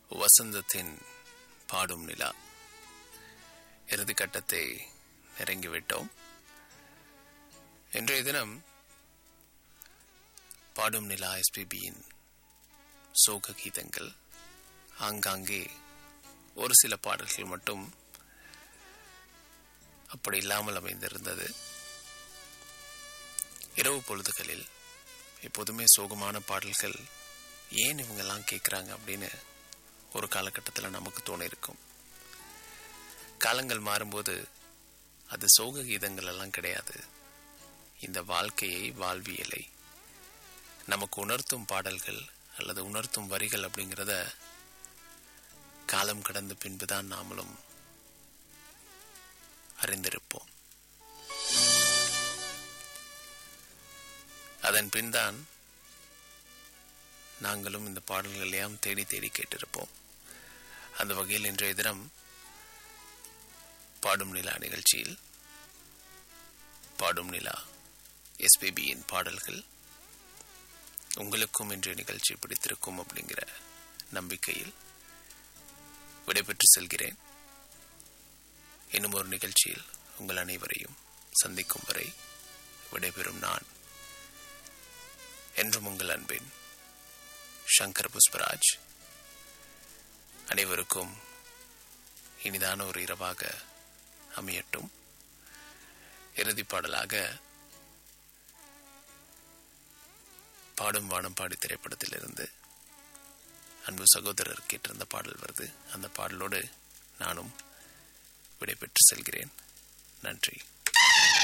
வசந்தத்தின் பாடும் நிலா இறுதி கட்டத்தை நெருங்கிவிட்டோம் இன்றைய தினம் பாடும் நிலா எஸ்பிபியின் சோக கீதங்கள் ஆங்காங்கே ஒரு சில பாடல்கள் மட்டும் அப்படி இல்லாமல் அமைந்திருந்தது இரவு பொழுதுகளில் எப்போதுமே சோகமான பாடல்கள் ஏன் இவங்கெல்லாம் கேட்குறாங்க அப்படின்னு ஒரு காலகட்டத்தில் நமக்கு தோணிருக்கும் காலங்கள் மாறும்போது அது சோக கீதங்கள் எல்லாம் கிடையாது இந்த வாழ்க்கையை வாழ்வியலை நமக்கு உணர்த்தும் பாடல்கள் அல்லது உணர்த்தும் வரிகள் அப்படிங்கிறத காலம் கடந்த பின்புதான் நாமளும் அறிந்திருப்போம் அதன் பின்தான் நாங்களும் இந்த பாடல்கள் எல்லாம் தேடி தேடி கேட்டிருப்போம் அந்த வகையில் இன்றைய தினம் பாடும் நிலா நிகழ்ச்சியில் பாடும் நிலா எஸ்பிபியின் பாடல்கள் உங்களுக்கும் இன்றைய நிகழ்ச்சி பிடித்திருக்கும் அப்படிங்கிற நம்பிக்கையில் விடைபெற்று செல்கிறேன் இன்னும் ஒரு நிகழ்ச்சியில் உங்கள் அனைவரையும் சந்திக்கும் வரை விடைபெறும் நான் என்றும் உங்கள் அன்பின் சங்கர் புஷ்பராஜ் அனைவருக்கும் இனிதான ஒரு இரவாக அமையட்டும் இறுதி பாடலாக பாடும் வானம் பாடி திரைப்படத்திலிருந்து அன்பு சகோதரர் கேட்டிருந்த பாடல் வருது அந்த பாடலோடு நானும் விடைபெற்று செல்கிறேன் நன்றி